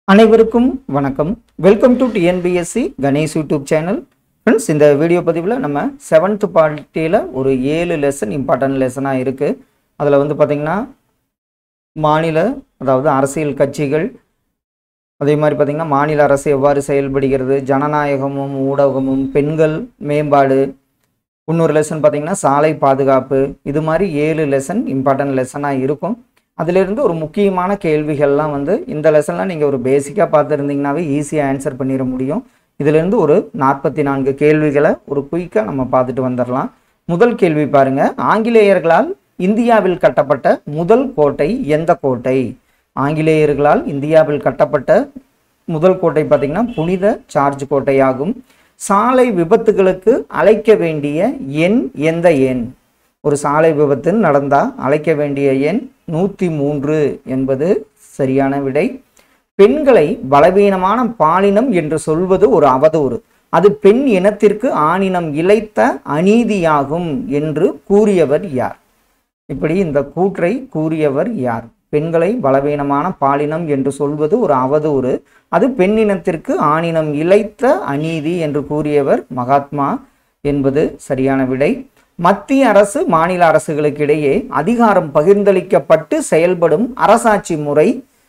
அனைவருக்கும் வணக்கம் welcome to TNPSC Ganesh YouTube channel friends இந்த வீடியோ பதிவில் நம்ம செவன்த் பார்ட்டியில் ஒரு ஏழு லெசன் இம்பார்ட்டன்ட் லெசனாக இருக்குது அதில் வந்து பார்த்திங்கன்னா மாநில அதாவது அரசியல் கட்சிகள் அதே மாதிரி பார்த்திங்கன்னா மாநில அரசு எவ்வாறு செயல்படுகிறது ஜனநாயகமும் ஊடகமும் பெண்கள் மேம்பாடு இன்னொரு லெசன் பார்த்திங்கன்னா சாலை பாதுகாப்பு இது மாதிரி ஏழு லெசன் இம்பார்ட்டன்ட் லெசனாக இருக்கும் அதிலிருந்து ஒரு முக்கியமான கேள்விகள்லாம் வந்து இந்த லெசன்லாம் நீங்கள் ஒரு பேசிக்காக பார்த்துருந்தீங்கன்னாவே ஈஸியாக ஆன்சர் பண்ணிட முடியும் இதிலிருந்து ஒரு நாற்பத்தி நான்கு கேள்விகளை ஒரு குயிக்காக நம்ம பார்த்துட்டு வந்துடலாம் முதல் கேள்வி பாருங்க ஆங்கிலேயர்களால் இந்தியாவில் கட்டப்பட்ட முதல் கோட்டை எந்த கோட்டை ஆங்கிலேயர்களால் இந்தியாவில் கட்டப்பட்ட முதல் கோட்டை பார்த்திங்கன்னா புனித சார்ஜ் கோட்டையாகும் சாலை விபத்துகளுக்கு அழைக்க வேண்டிய எண் எந்த எண் ஒரு சாலை விபத்து நடந்தால் அழைக்க வேண்டிய எண் நூற்றி மூன்று என்பது சரியான விடை பெண்களை பலவீனமான பாலினம் என்று சொல்வது ஒரு அவதூறு அது பெண் இனத்திற்கு ஆணினம் இழைத்த அநீதியாகும் என்று கூறியவர் யார் இப்படி இந்த கூற்றை கூறியவர் யார் பெண்களை பலவீனமான பாலினம் என்று சொல்வது ஒரு அவதூறு அது பெண்ணினத்திற்கு ஆணினம் இழைத்த அநீதி என்று கூறியவர் மகாத்மா என்பது சரியான விடை மத்திய அரசு மாநில அரசுகளுக்கு இடையே அதிகாரம் பகிர்ந்தளிக்கப்பட்டு செயல்படும் அரசாட்சி முறை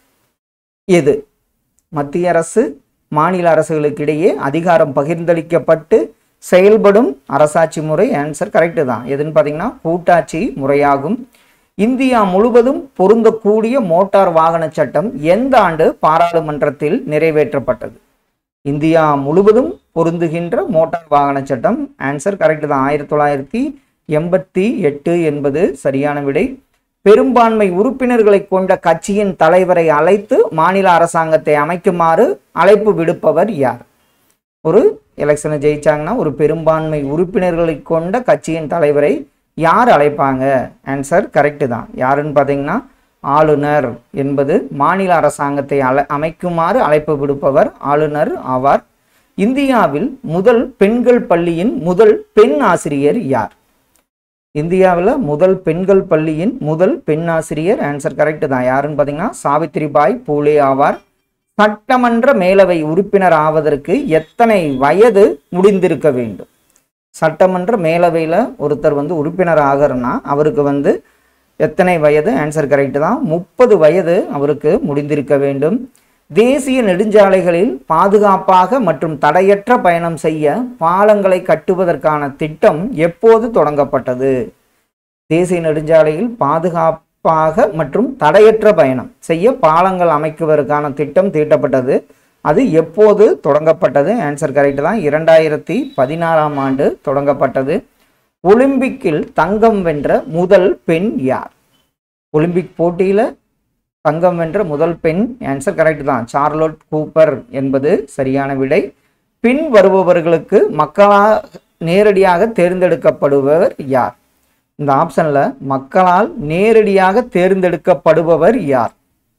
எது மத்திய அரசு மாநில அரசுகளுக்கு இடையே அதிகாரம் பகிர்ந்தளிக்கப்பட்டு செயல்படும் அரசாட்சி முறை ஆன்சர் கரெக்டு தான் எதுன்னு பார்த்தீங்கன்னா கூட்டாட்சி முறையாகும் இந்தியா முழுவதும் பொருந்தக்கூடிய மோட்டார் வாகன சட்டம் எந்த ஆண்டு பாராளுமன்றத்தில் நிறைவேற்றப்பட்டது இந்தியா முழுவதும் பொருந்துகின்ற மோட்டார் வாகன சட்டம் ஆன்சர் கரெக்ட் தான் ஆயிரத்தி தொள்ளாயிரத்தி எண்பத்தி எட்டு என்பது சரியான விடை பெரும்பான்மை உறுப்பினர்களை கொண்ட கட்சியின் தலைவரை அழைத்து மாநில அரசாங்கத்தை அமைக்குமாறு அழைப்பு விடுப்பவர் யார் ஒரு எலெக்ஷனை ஜெயிச்சாங்கன்னா ஒரு பெரும்பான்மை உறுப்பினர்களை கொண்ட கட்சியின் தலைவரை யார் அழைப்பாங்க ஆன்சர் கரெக்டு தான் யாருன்னு பார்த்தீங்கன்னா ஆளுநர் என்பது மாநில அரசாங்கத்தை அல அமைக்குமாறு அழைப்பு விடுப்பவர் ஆளுநர் ஆவார் இந்தியாவில் முதல் பெண்கள் பள்ளியின் முதல் பெண் ஆசிரியர் யார் இந்தியாவில் முதல் பெண்கள் பள்ளியின் முதல் பெண் ஆசிரியர் ஆன்சர் கரெக்டு தான் யாருன்னு பார்த்தீங்கன்னா சாவித்ரிபாய் பூலே ஆவார் சட்டமன்ற மேலவை உறுப்பினர் ஆவதற்கு எத்தனை வயது முடிந்திருக்க வேண்டும் சட்டமன்ற மேலவையில் ஒருத்தர் வந்து உறுப்பினர் ஆகிறன்னா அவருக்கு வந்து எத்தனை வயது ஆன்சர் கரெக்டு தான் முப்பது வயது அவருக்கு முடிந்திருக்க வேண்டும் தேசிய நெடுஞ்சாலைகளில் பாதுகாப்பாக மற்றும் தடையற்ற பயணம் செய்ய பாலங்களை கட்டுவதற்கான திட்டம் எப்போது தொடங்கப்பட்டது தேசிய நெடுஞ்சாலையில் பாதுகாப்பாக மற்றும் தடையற்ற பயணம் செய்ய பாலங்கள் அமைக்குவதற்கான திட்டம் தீட்டப்பட்டது அது எப்போது தொடங்கப்பட்டது ஆன்சர் கரெக்ட் தான் இரண்டாயிரத்தி பதினாறாம் ஆண்டு தொடங்கப்பட்டது ஒலிம்பிக்கில் தங்கம் வென்ற முதல் பெண் யார் ஒலிம்பிக் போட்டியில் தங்கம் வென்ற முதல் பெண் ஆன்சர் கரெக்ட் தான் சார்லோட் கூப்பர் என்பது சரியான விடை பின் வருபவர்களுக்கு மக்களால் நேரடியாக தேர்ந்தெடுக்கப்படுபவர் யார் இந்த ஆப்ஷனில் மக்களால் நேரடியாக தேர்ந்தெடுக்கப்படுபவர் யார்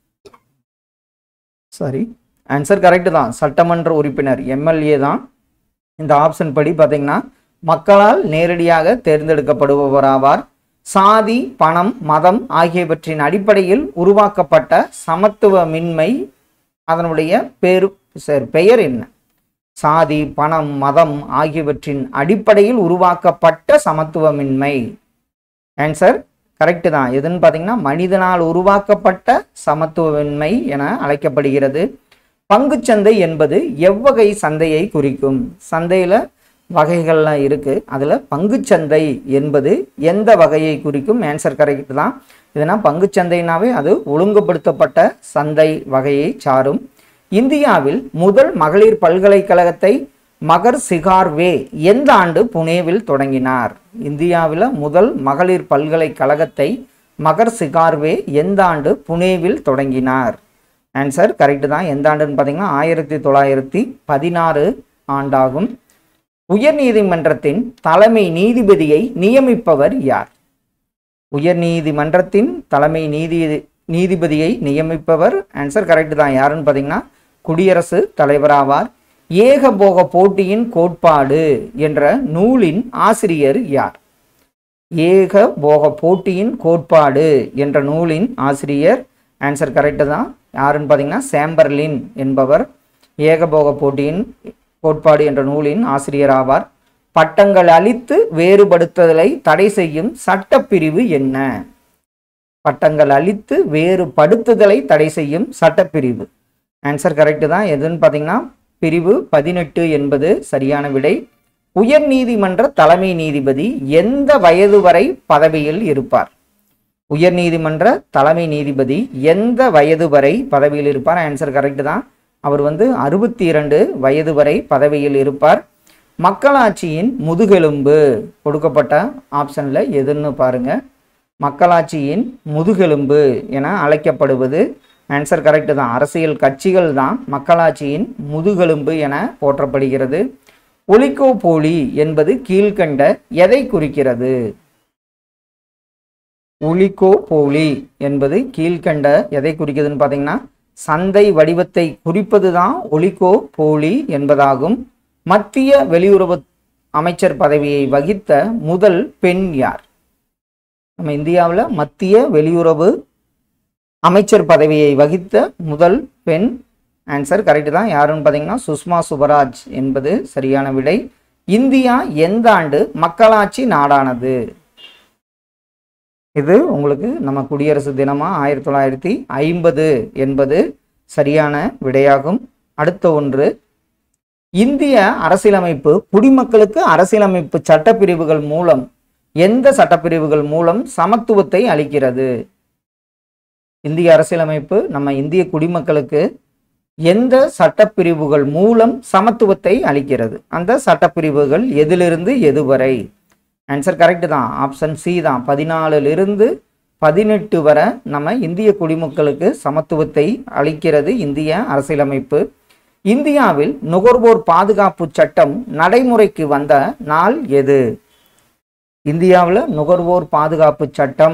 சரி ஆன்சர் கரெக்டு தான் சட்டமன்ற உறுப்பினர் எம்எல்ஏ தான் இந்த ஆப்ஷன் படி பார்த்தீங்கன்னா மக்களால் நேரடியாக தேர்ந்தெடுக்கப்படுபவராவார் சாதி பணம் மதம் ஆகியவற்றின் அடிப்படையில் உருவாக்கப்பட்ட சமத்துவமின்மை அதனுடைய பேரு சரி பெயர் என்ன சாதி பணம் மதம் ஆகியவற்றின் அடிப்படையில் உருவாக்கப்பட்ட சமத்துவமின்மை ஆன்சர் கரெக்டு தான் எதுன்னு பார்த்தீங்கன்னா மனிதனால் உருவாக்கப்பட்ட சமத்துவமின்மை என அழைக்கப்படுகிறது பங்குச்சந்தை என்பது எவ்வகை சந்தையை குறிக்கும் சந்தையில் வகைகள்லாம் இருக்குது அதில் பங்குச்சந்தை என்பது எந்த வகையை குறிக்கும் ஆன்சர் கரெக்ட் தான் இதனால் பங்குச்சந்தைனாவே அது ஒழுங்குபடுத்தப்பட்ட சந்தை வகையை சாரும் இந்தியாவில் முதல் மகளிர் பல்கலைக்கழகத்தை மகர் சிகார்வே எந்த ஆண்டு புனேவில் தொடங்கினார் இந்தியாவில் முதல் மகளிர் பல்கலைக்கழகத்தை மகர் சிகார்வே எந்த ஆண்டு புனேவில் தொடங்கினார் ஆன்சர் கரெக்டு தான் எந்த ஆண்டுன்னு பார்த்தீங்கன்னா ஆயிரத்தி தொள்ளாயிரத்தி பதினாறு ஆண்டாகும் உயர்நீதிமன்றத்தின் தலைமை நீதிபதியை நியமிப்பவர் யார் உயர்நீதிமன்றத்தின் தலைமை நீதி நீதிபதியை நியமிப்பவர் ஆன்சர் கரெக்டு தான் யாருன்னு பார்த்தீங்கன்னா குடியரசு தலைவராவார் ஏகபோக போட்டியின் கோட்பாடு என்ற நூலின் ஆசிரியர் யார் ஏக போக போட்டியின் கோட்பாடு என்ற நூலின் ஆசிரியர் ஆன்சர் கரெக்டு தான் யாருன்னு பார்த்தீங்கன்னா சேம்பர்லின் என்பவர் ஏகபோக போட்டியின் கோட்பாடு என்ற நூலின் ஆசிரியர் ஆவார் பட்டங்கள் அளித்து வேறுபடுத்துதலை தடை செய்யும் சட்டப்பிரிவு என்ன பட்டங்கள் அளித்து வேறுபடுத்துதலை தடை செய்யும் சட்டப்பிரிவு ஆன்சர் கரெக்டு தான் எதுன்னு பார்த்தீங்கன்னா பிரிவு பதினெட்டு என்பது சரியான விடை உயர் நீதிமன்ற தலைமை நீதிபதி எந்த வயது வரை பதவியில் இருப்பார் உயர் நீதிமன்ற தலைமை நீதிபதி எந்த வயது வரை பதவியில் இருப்பார் ஆன்சர் கரெக்டு தான் அவர் வந்து அறுபத்தி இரண்டு வயது வரை பதவியில் இருப்பார் மக்களாட்சியின் முதுகெலும்பு கொடுக்கப்பட்ட ஆப்ஷனில் எதுன்னு பாருங்க மக்களாட்சியின் முதுகெலும்பு என அழைக்கப்படுவது ஆன்சர் கரெக்டு தான் அரசியல் கட்சிகள் தான் மக்களாட்சியின் முதுகெலும்பு என போற்றப்படுகிறது ஒலிகோ போலி என்பது கீழ்கண்ட எதை குறிக்கிறது ஒலிகோ போலி என்பது கீழ்கண்ட எதை குறிக்கிறதுன்னு பார்த்தீங்கன்னா சந்தை வடிவத்தை குறிப்பது தான் ஒலிகோ போலி என்பதாகும் மத்திய வெளியுறவு அமைச்சர் பதவியை வகித்த முதல் பெண் யார் நம்ம இந்தியாவில் மத்திய வெளியுறவு அமைச்சர் பதவியை வகித்த முதல் பெண் ஆன்சர் கரெக்டு தான் யாருன்னு பார்த்தீங்கன்னா சுஷ்மா சுவராஜ் என்பது சரியான விடை இந்தியா எந்த ஆண்டு மக்களாட்சி நாடானது இது உங்களுக்கு நம்ம குடியரசு தினமாக ஆயிரத்தி தொள்ளாயிரத்தி ஐம்பது என்பது சரியான விடையாகும் அடுத்த ஒன்று இந்திய அரசியலமைப்பு குடிமக்களுக்கு அரசியலமைப்பு சட்டப்பிரிவுகள் மூலம் எந்த சட்டப்பிரிவுகள் மூலம் சமத்துவத்தை அளிக்கிறது இந்திய அரசியலமைப்பு நம்ம இந்திய குடிமக்களுக்கு எந்த சட்டப்பிரிவுகள் மூலம் சமத்துவத்தை அளிக்கிறது அந்த சட்டப்பிரிவுகள் எதிலிருந்து எதுவரை ஆன்சர் கரெக்டு தான் ஆப்ஷன் சி தான் பதினாலிலிருந்து பதினெட்டு வரை நம்ம இந்திய குடிமக்களுக்கு சமத்துவத்தை அளிக்கிறது இந்திய அரசியலமைப்பு இந்தியாவில் நுகர்வோர் பாதுகாப்பு சட்டம் நடைமுறைக்கு வந்த நாள் எது இந்தியாவில் நுகர்வோர் பாதுகாப்பு சட்டம்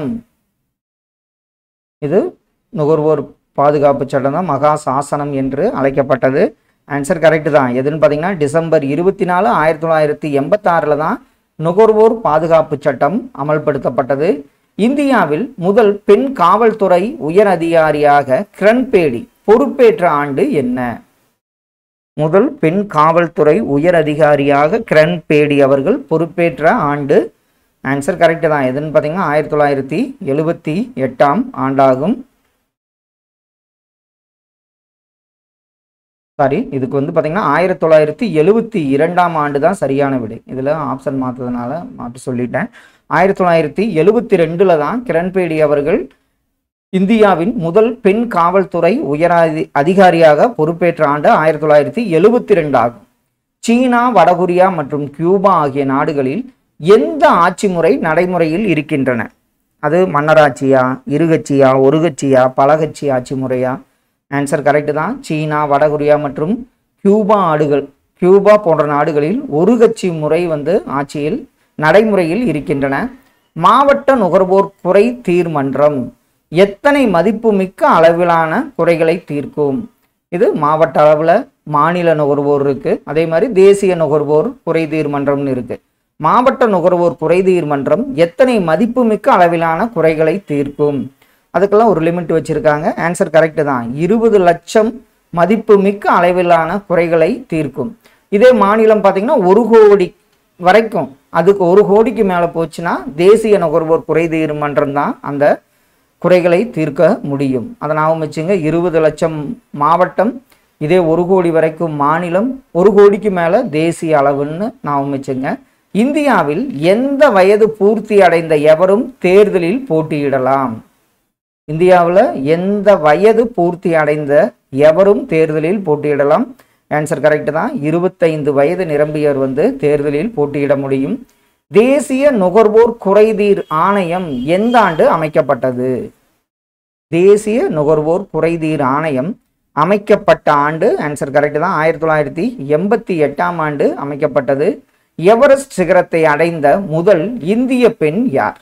இது நுகர்வோர் பாதுகாப்பு சட்டம் தான் மகா சாசனம் என்று அழைக்கப்பட்டது ஆன்சர் கரெக்டு தான் எதுன்னு பார்த்தீங்கன்னா டிசம்பர் இருபத்தி நாலு ஆயிரத்தி தொள்ளாயிரத்தி எண்பத்தாறில் தான் நுகர்வோர் பாதுகாப்பு சட்டம் அமல்படுத்தப்பட்டது இந்தியாவில் முதல் பெண் காவல்துறை உயர் அதிகாரியாக கிரண்பேடி பொறுப்பேற்ற ஆண்டு என்ன முதல் பெண் காவல்துறை உயர் அதிகாரியாக கிரண்பேடி அவர்கள் பொறுப்பேற்ற ஆண்டு ஆன்சர் கரெக்டு தான் எதுன்னு பார்த்தீங்கன்னா ஆயிரத்தி தொள்ளாயிரத்தி எழுபத்தி எட்டாம் ஆண்டாகும் சாரி இதுக்கு வந்து பார்த்தீங்கன்னா ஆயிரத்தி தொள்ளாயிரத்தி எழுபத்தி இரண்டாம் ஆண்டு தான் சரியான விடை இதில் ஆப்ஷன் மாற்றதுனால மாற்றி சொல்லிட்டேன் ஆயிரத்தி தொள்ளாயிரத்தி எழுபத்தி ரெண்டில் தான் கிரண்பேடி அவர்கள் இந்தியாவின் முதல் பெண் காவல்துறை உயர் அதி அதிகாரியாக பொறுப்பேற்ற ஆண்டு ஆயிரத்தி தொள்ளாயிரத்தி எழுபத்தி ரெண்டு ஆகும் சீனா வடகொரியா மற்றும் கியூபா ஆகிய நாடுகளில் எந்த ஆட்சி முறை நடைமுறையில் இருக்கின்றன அது மன்னராட்சியா இருகட்சியா ஒருகட்சியா பலகட்சி ஆட்சி முறையா ஆன்சர் கரெக்டு தான் சீனா வடகொரியா மற்றும் கியூபா நாடுகள் கியூபா போன்ற நாடுகளில் ஒரு கட்சி முறை வந்து ஆட்சியில் நடைமுறையில் இருக்கின்றன மாவட்ட நுகர்வோர் குறை தீர்மன்றம் எத்தனை மதிப்புமிக்க அளவிலான குறைகளை தீர்க்கும் இது மாவட்ட அளவில் மாநில நுகர்வோர் இருக்கு அதே மாதிரி தேசிய நுகர்வோர் குறை தீர்மன்றம்னு இருக்கு மாவட்ட நுகர்வோர் குறை தீர்மன்றம் எத்தனை மதிப்புமிக்க அளவிலான குறைகளை தீர்க்கும் அதுக்கெல்லாம் ஒரு லிமிட் வச்சுருக்காங்க ஆன்சர் கரெக்டு தான் இருபது லட்சம் மதிப்பு மிக்க அளவிலான குறைகளை தீர்க்கும் இதே மாநிலம் பார்த்திங்கன்னா ஒரு கோடி வரைக்கும் அதுக்கு ஒரு கோடிக்கு மேலே போச்சுன்னா தேசிய நுகர்வோர் குறை தீர்மன்றம் தான் அந்த குறைகளை தீர்க்க முடியும் அதை ஞாபகம் வச்சுங்க இருபது லட்சம் மாவட்டம் இதே ஒரு கோடி வரைக்கும் மாநிலம் ஒரு கோடிக்கு மேலே தேசிய அளவுன்னு ஞாபகம் வச்சுங்க இந்தியாவில் எந்த வயது பூர்த்தி அடைந்த எவரும் தேர்தலில் போட்டியிடலாம் இந்தியாவில் எந்த வயது பூர்த்தி அடைந்த எவரும் தேர்தலில் போட்டியிடலாம் ஆன்சர் கரெக்ட் தான் இருபத்தைந்து வயது நிரம்பியவர் வந்து தேர்தலில் போட்டியிட முடியும் தேசிய நுகர்வோர் குறைதீர் ஆணையம் எந்த ஆண்டு அமைக்கப்பட்டது தேசிய நுகர்வோர் குறைதீர் ஆணையம் அமைக்கப்பட்ட ஆண்டு ஆன்சர் கரெக்ட் தான் ஆயிரத்தி தொள்ளாயிரத்தி எண்பத்தி எட்டாம் ஆண்டு அமைக்கப்பட்டது எவரெஸ்ட் சிகரத்தை அடைந்த முதல் இந்திய பெண் யார்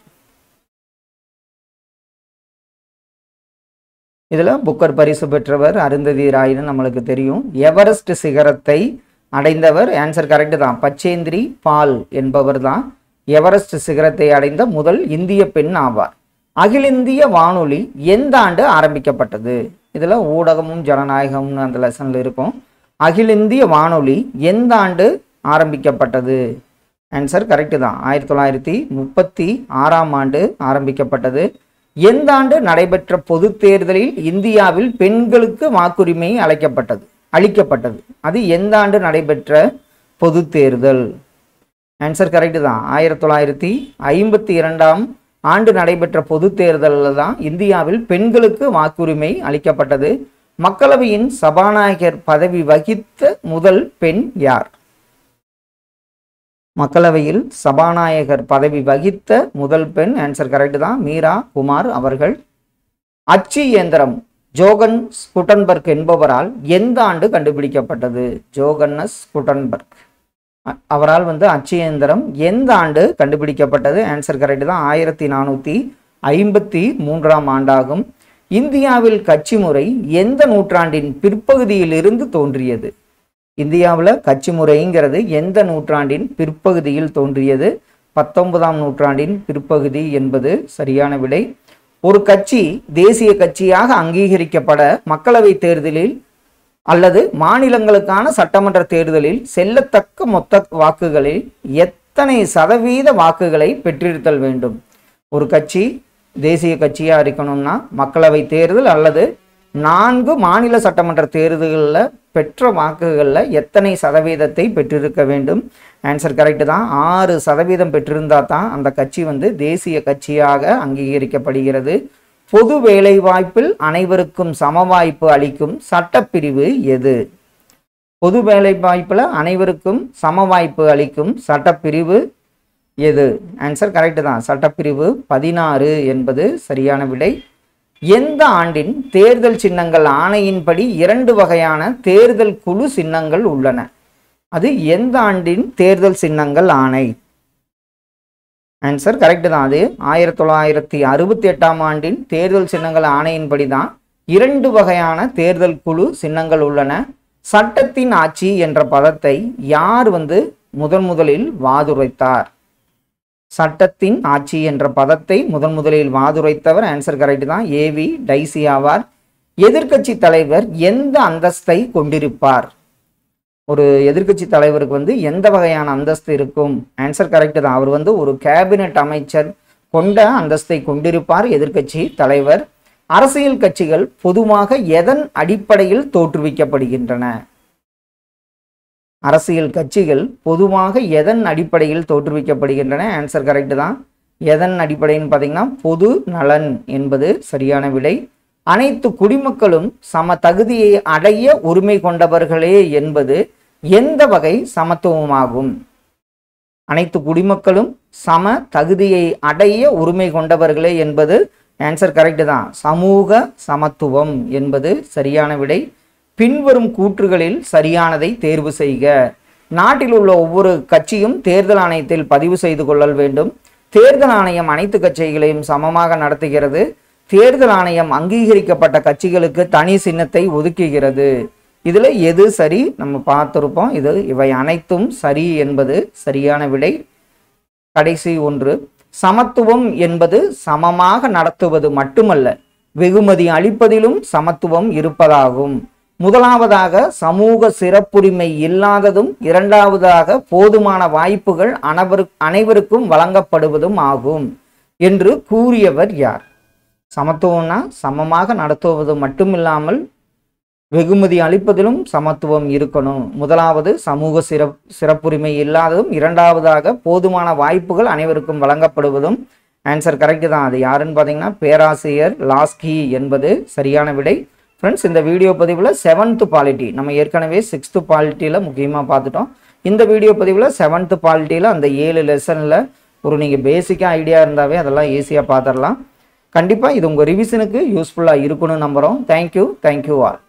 இதில் புக்கர் பரிசு பெற்றவர் அருந்ததி ராய்னு நம்மளுக்கு தெரியும் எவரெஸ்ட் சிகரத்தை அடைந்தவர் ஆன்சர் கரெக்டு தான் பச்சேந்திரி பால் என்பவர் தான் எவரெஸ்ட் சிகரத்தை அடைந்த முதல் இந்திய பெண் ஆவார் அகில இந்திய வானொலி எந்த ஆண்டு ஆரம்பிக்கப்பட்டது இதில் ஊடகமும் ஜனநாயகம்னு அந்த லெசனில் இருக்கும் அகில இந்திய வானொலி எந்த ஆண்டு ஆரம்பிக்கப்பட்டது ஆன்சர் கரெக்டு தான் ஆயிரத்தி தொள்ளாயிரத்தி முப்பத்தி ஆறாம் ஆண்டு ஆரம்பிக்கப்பட்டது எந்த ஆண்டு நடைபெற்ற பொது தேர்தலில் இந்தியாவில் பெண்களுக்கு வாக்குரிமை அளிக்கப்பட்டது அளிக்கப்பட்டது அது எந்த ஆண்டு நடைபெற்ற பொது தேர்தல் ஆன்சர் கரெக்டு தான் ஆயிரத்தி தொள்ளாயிரத்தி ஐம்பத்தி இரண்டாம் ஆண்டு நடைபெற்ற பொது தேர்தலில் தான் இந்தியாவில் பெண்களுக்கு வாக்குரிமை அளிக்கப்பட்டது மக்களவையின் சபாநாயகர் பதவி வகித்த முதல் பெண் யார் மக்களவையில் சபாநாயகர் பதவி வகித்த முதல் பெண் ஆன்சர் கரெக்ட் தான் மீரா குமார் அவர்கள் அச்சு இயந்திரம் ஜோகன் குட்டன்பர்க் என்பவரால் எந்த ஆண்டு கண்டுபிடிக்கப்பட்டது ஜோகன்னஸ் குட்டன்பர்க் அ- அவரால் வந்து அச்சு இயந்திரம் எந்த ஆண்டு கண்டுபிடிக்கப்பட்டது ஆன்சர் கரெக்ட் தான் ஆயிரத்தி நானூற்றி ஐம்பத்தி மூன்றாம் ஆண்டாகும் இந்தியாவில் கட்சி முறை எந்த நூற்றாண்டின் பிற்பகுதியிலிருந்து தோன்றியது இந்தியாவில் கட்சி முறைங்கிறது எந்த நூற்றாண்டின் பிற்பகுதியில் தோன்றியது பத்தொன்பதாம் நூற்றாண்டின் பிற்பகுதி என்பது சரியான விடை ஒரு கட்சி தேசிய கட்சியாக அங்கீகரிக்கப்பட மக்களவை தேர்தலில் அல்லது மாநிலங்களுக்கான சட்டமன்ற தேர்தலில் செல்லத்தக்க மொத்த வாக்குகளில் எத்தனை சதவீத வாக்குகளை பெற்றிருத்தல் வேண்டும் ஒரு கட்சி தேசிய கட்சியாக இருக்கணும்னா மக்களவை தேர்தல் அல்லது நான்கு மாநில சட்டமன்ற தேர்தல்களில் பெற்ற வாக்குகளில் எத்தனை சதவீதத்தை பெற்றிருக்க வேண்டும் ஆன்சர் கரெக்டு தான் ஆறு சதவீதம் பெற்றிருந்தா தான் அந்த கட்சி வந்து தேசிய கட்சியாக அங்கீகரிக்கப்படுகிறது பொது வேலைவாய்ப்பில் அனைவருக்கும் சம வாய்ப்பு அளிக்கும் சட்டப்பிரிவு எது பொது வேலைவாய்ப்பில் அனைவருக்கும் சம வாய்ப்பு அளிக்கும் சட்டப்பிரிவு எது ஆன்சர் கரெக்டு தான் சட்டப்பிரிவு பதினாறு என்பது சரியான விடை எந்த ஆண்டின் தேர்தல் சின்னங்கள் ஆணையின்படி இரண்டு வகையான தேர்தல் குழு சின்னங்கள் உள்ளன அது எந்த ஆண்டின் தேர்தல் சின்னங்கள் ஆணை ஆன்சர் கரெக்டு தான் அது ஆயிரத்தி தொள்ளாயிரத்தி அறுபத்தி எட்டாம் ஆண்டின் தேர்தல் சின்னங்கள் ஆணையின்படி தான் இரண்டு வகையான தேர்தல் குழு சின்னங்கள் உள்ளன சட்டத்தின் ஆட்சி என்ற பதத்தை யார் வந்து முதன் முதலில் வாதுரைத்தார் சட்டத்தின் ஆட்சி என்ற பதத்தை முதன் முதலில் வாதுரைத்தவர் ஆன்சர் கரெக்ட் தான் ஏவி டைசி ஆவார் எதிர்க்கட்சி தலைவர் எந்த அந்தஸ்தை கொண்டிருப்பார் ஒரு எதிர்க்கட்சி தலைவருக்கு வந்து எந்த வகையான அந்தஸ்து இருக்கும் ஆன்சர் கரெக்ட் தான் அவர் வந்து ஒரு கேபினெட் அமைச்சர் கொண்ட அந்தஸ்தை கொண்டிருப்பார் எதிர்க்கட்சி தலைவர் அரசியல் கட்சிகள் பொதுவாக எதன் அடிப்படையில் தோற்றுவிக்கப்படுகின்றன அரசியல் கட்சிகள் பொதுவாக எதன் அடிப்படையில் தோற்றுவிக்கப்படுகின்றன ஆன்சர் கரெக்ட் தான் எதன் அடிப்படைன்னு பார்த்தீங்கன்னா பொது நலன் என்பது சரியான விடை அனைத்து குடிமக்களும் சம தகுதியை அடைய உரிமை கொண்டவர்களே என்பது எந்த வகை சமத்துவமாகும் அனைத்து குடிமக்களும் சம தகுதியை அடைய உரிமை கொண்டவர்களே என்பது ஆன்சர் கரெக்ட் தான் சமூக சமத்துவம் என்பது சரியான விடை பின்வரும் கூற்றுகளில் சரியானதை தேர்வு செய்க நாட்டில் உள்ள ஒவ்வொரு கட்சியும் தேர்தல் ஆணையத்தில் பதிவு செய்து கொள்ளல் வேண்டும் தேர்தல் ஆணையம் அனைத்து கட்சிகளையும் சமமாக நடத்துகிறது தேர்தல் ஆணையம் அங்கீகரிக்கப்பட்ட கட்சிகளுக்கு தனி சின்னத்தை ஒதுக்குகிறது இதில் எது சரி நம்ம பார்த்துருப்போம் இது இவை அனைத்தும் சரி என்பது சரியான விடை கடைசி ஒன்று சமத்துவம் என்பது சமமாக நடத்துவது மட்டுமல்ல வெகுமதி அளிப்பதிலும் சமத்துவம் இருப்பதாகும் முதலாவதாக சமூக சிறப்புரிமை இல்லாததும் இரண்டாவதாக போதுமான வாய்ப்புகள் அனைவரு அனைவருக்கும் வழங்கப்படுவதும் ஆகும் என்று கூறியவர் யார் சமத்துவம்னா சமமாக நடத்துவது மட்டுமில்லாமல் வெகுமதி அளிப்பதிலும் சமத்துவம் இருக்கணும் முதலாவது சமூக சிறப் சிறப்புரிமை இல்லாததும் இரண்டாவதாக போதுமான வாய்ப்புகள் அனைவருக்கும் வழங்கப்படுவதும் ஆன்சர் கரெக்டு தான் அது யாருன்னு பார்த்தீங்கன்னா பேராசிரியர் லாஸ்கி என்பது சரியான விடை ஃப்ரெண்ட்ஸ் இந்த வீடியோ பதிவில் செவன்த்து பாலிட்டி நம்ம ஏற்கனவே சிக்ஸ்த்து பாலிட்டியில் முக்கியமாக பார்த்துட்டோம் இந்த வீடியோ பதிவில் செவன்த்து பாலிட்டியில் அந்த ஏழு லெசனில் ஒரு நீங்கள் பேசிக்காக ஐடியா இருந்தாவே அதெல்லாம் ஈஸியாக பார்த்துடலாம் கண்டிப்பாக இது உங்கள் ரிவிஷனுக்கு யூஸ்ஃபுல்லாக இருக்கணும்னு நம்புகிறோம் தேங்க்யூ தேங்க்யூ ஆல்